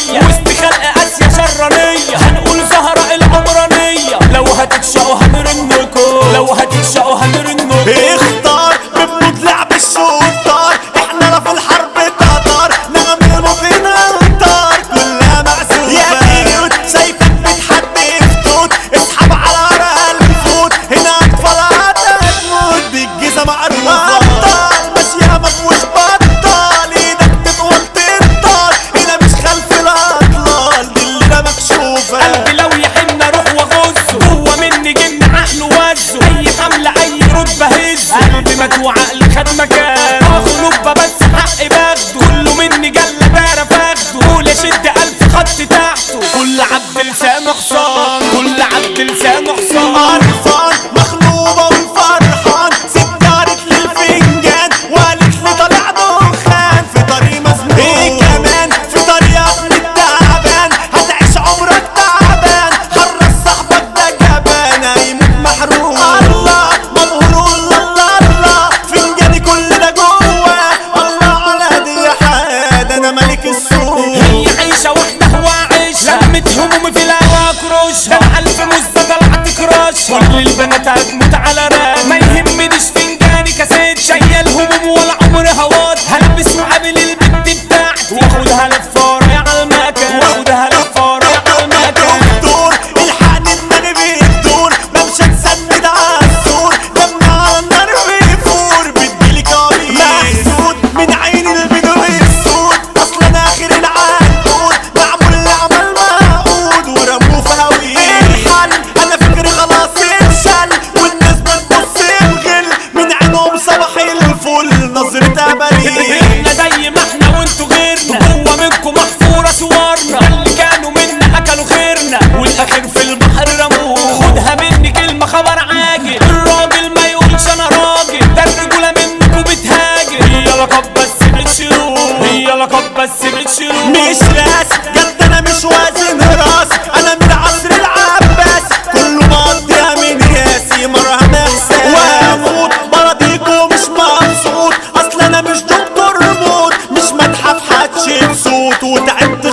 العمرانية وسط خلق اسيا شرانية هنقول زهرة العمرانية لو هتتشقوا هنرنكم لو هتتشقوا هنرنكم اختار ببنود لعب الشطار احنا لا في الحرب تقدر نعمل مخنا انطار كلها معزوفة يا بيوت شايفك بتحدي فتوت اسحب على ورق الفوت هنا اطفالات هتموت بالجيزة معروفة ابطال ماشية مفهوش بطال ايدك تطول تنطال هنا مش خلف الاطلال دي الليلة مكشوفة قلبي لو يحن اروح واغزه جوه مني جن عقله وزه اي حمله اي رتبه هزه قلبي مات وعقلي خد مكان اخو نكبه بس حقي باخده كله مني جله بارة فاخده قول اشد الف خط تحته كل عبد لسانه حصان كل عبد لسانه حصان قرفان مخلوبة وفرحان سكرت للفنجان وقالت لي طالع دخان في طريق مزنوق ايه كمان في طريق ابن التعبان هتعيش عمرك تعبان حرص صاحبك ده جبان هيموت محروق الله مبهور الله الله فنجاني كل ده جوه الله على دي حاد انا ملك السوق هي عيشة واحدة هو عيش لمت همومي في الهوا كروش ده الألف مزة طلعت كراش كل البنات هتموت على راس ما يهمنيش فنجاني كاسات شايل هموم ولا عمر هوات هلبس وقابل البنت بتاعتي واخدها لفارة على المكان واخدها لفارة على المكان دور الحقني دماغي بتدور بمشي اتسند على السور دمي على النار بيفور بتجيلي كابيس محسود من عين البدو السود اصل انا اخر العنقود معمول لعمل معقود ورموه في هويه الحل انا فكري خلاص اتشل والناس بتبص بغل من عينهم صباح الفل نظرتها بريء احنا زي ما احنا وانتوا غيرنا جوه منكم محفورة صورنا اللي كانوا منا اكلوا خيرنا والاخر في البحر رموه خدها مني كلمة خبر عاجل الراجل ما يقولش انا راجل ده الرجولة منكم بتهاجر هي لقب بس بتشيلوه هي لقب بس بتشيلوه مش راس جد انا مش وازن راس انا من عصر العباس كله مقضيها من ياسي مرهم احساس واموت مرضيكوا مش مبسوط اصل انا مش دكتور موت مش متحف حدش صوت وتعبت